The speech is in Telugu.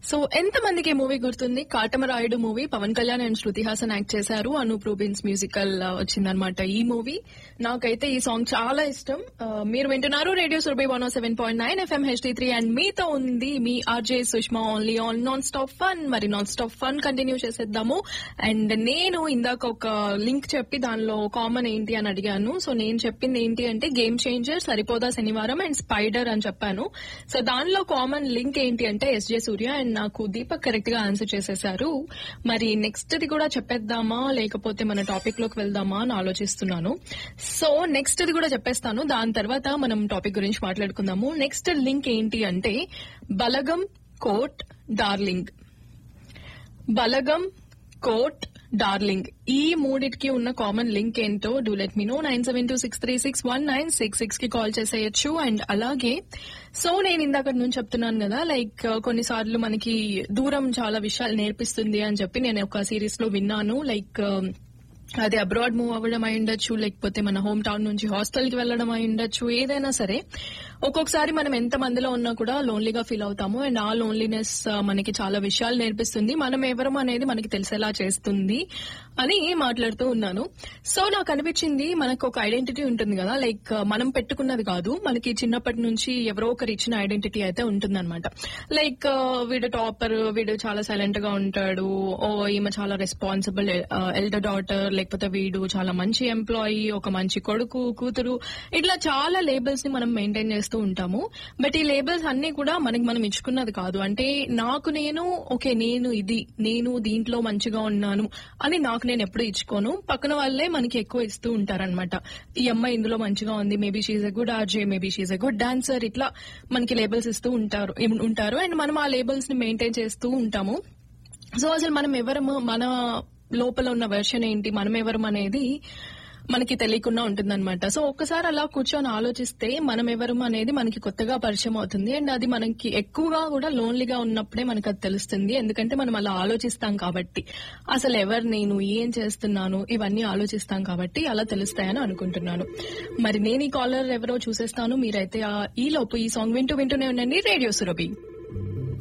సో ఎంత మందికి ఈ మూవీ గుర్తుంది Katamarayudu movie Pawan Kalyan and Shruti Haasan act చేశారు అనూప్ రూబిన్స్ మ్యూజికల్ వచ్చిందనమాట ఈ మూవీ నాకైతే ఈ సాంగ్ చాలా ఇష్టం ఆ, మీరు వింటున్నారు radio Surabhi one seven point nine FM HD three and మీతో ఉంది మీ RJ Sushma only on non stop fun మరి నాన్ స్టాప్ ఫన్ కంటిన్యూ చేసేద్దాము అండ్ నేను ఇందాక ఒక లింక్ చెప్పి దానిలో కామన్ ఏంటి అని అడిగాను సో నేను చెప్పింది ఏంటి అంటే గేమ్ చేంజర్ సరిపోదా శనివారం అండ్ స్పైడర్ అని చెప్పాను సో దానిలో కామన్ లింక్ ఏంటి అంటే ఎస్జే సూర్య అండ్ నాకు దీపక్ కరెక్ట్ గా ఆన్సర్ చేసేశారు మరి నెక్స్ట్ ది కూడా చెప్పేద్దామా లేకపోతే మన టాపిక్ లోకి వెళ్దామా అని ఆలోచిస్తున్నాను సో నెక్స్ట్ ది కూడా చెప్పేస్తాను దాని తర్వాత మనం టాపిక్ గురించి మాట్లాడుకుందాము నెక్స్ట్ లింక్ ఏంటి అంటే Balagam Court Darling Balagam Court Darling ఈ మూడిటికి ఉన్న కామన్ లింక్ ఏంటో do let me know nine seven two six three six one nine six six కి కాల్ చేసేయచ్చు అండ్ అలాగే సో నేను ఇందాక నుంచి చెప్తున్నాను కదా లైక్ కొన్నిసార్లు మనకి దూరం చాలా విషయాలు నేర్పిస్తుంది అని చెప్పి నేను ఒక సిరీస్ లో విన్నాను లైక్ అది అబ్రాడ్ మూవ్ అవ్వడం అయి ఉండొచ్చు లేకపోతే మన హోమ్ టౌన్ నుంచి హాస్టల్ కి వెళ్ళడం అయి ఉండొచ్చు ఏదైనా సరే ఒక్కొక్కసారి మనం ఎంత మందిలో ఉన్నా కూడా లోన్లీగా ఫీల్ అవుతాము అండ్ ఆ లోన్లీనెస్ మనకి చాలా విషయాలు నేర్పిస్తుంది మనం ఎవరం అనేది మనకి తెలిసేలా చేస్తుంది అని మాట్లాడుతూ ఉన్నాను సో నాకు అనిపించింది మనకు ఒక ఐడెంటిటీ ఉంటుంది కదా లైక్ మనం పెట్టుకున్నది కాదు మనకి చిన్నప్పటి నుంచి ఎవరో ఒకరు ఇచ్చిన ఐడెంటిటీ అయితే ఉంటుందన్నమాట లైక్ వీడు టాపర్ వీడు చాలా సైలెంట్ గా ఉంటాడు ఓ ఈమె చాలా రెస్పాన్సిబుల్ ఎల్డర్ డాటర్ లేకపోతే వీడు చాలా మంచి ఎంప్లాయీ ఒక మంచి కొడుకు కూతురు ఇట్లా చాలా లేబుల్స్ ని మనం మెయింటైన్ చేస్తూ ఉంటాము బట్ ఈ లేబుల్స్ అన్ని కూడా మనకి మనం ఇచ్చుకున్నది కాదు అంటే నాకు నేను ఓకే నేను ఇది నేను దీంట్లో మంచిగా ఉన్నాను అని నాకు నేను ఎప్పుడు ఇచ్చుకోను పక్కన వాళ్ళే మనకి ఎక్కువ ఇస్తూ ఉంటారనమాట ఈ అమ్మాయి ఇందులో మంచిగా ఉంది maybe she's a good RJ maybe she's a good dancer ఇట్లా మనకి లేబుల్స్ ఇస్తూ ఉంటారు ఉంటారు అండ్ మనం ఆ లేబుల్స్ ని మెయింటైన్ చేస్తూ ఉంటాము సో అసలు మనం ఎవరము మన లోపల ఉన్న వెర్షన్ ఏంటి మనం ఎవరం అనేది మనకి తెలియకుండా ఉంటుందన్నమాట సో ఒక్కసారి అలా కూర్చొని ఆలోచిస్తే మనం ఎవరం అనేది మనకి కొత్తగా పరిచయం అవుతుంది అండ్ అది మనకి ఎక్కువగా కూడా లోన్లీగా ఉన్నప్పుడే మనకు అది తెలుస్తుంది ఎందుకంటే మనం అలా ఆలోచిస్తాం కాబట్టి అసలు ఎవరు నేను ఏం చేస్తున్నాను ఇవన్నీ ఆలోచిస్తాం కాబట్టి అలా తెలుస్తాయని అనుకుంటున్నాను మరి నేను ఈ కాలర్ ఎవరో చూసేస్తాను మీరైతే ఆ- ఈ లోపు ఈ సాంగ్ వింటూ వింటూనే ఉండండి రేడియో సురభి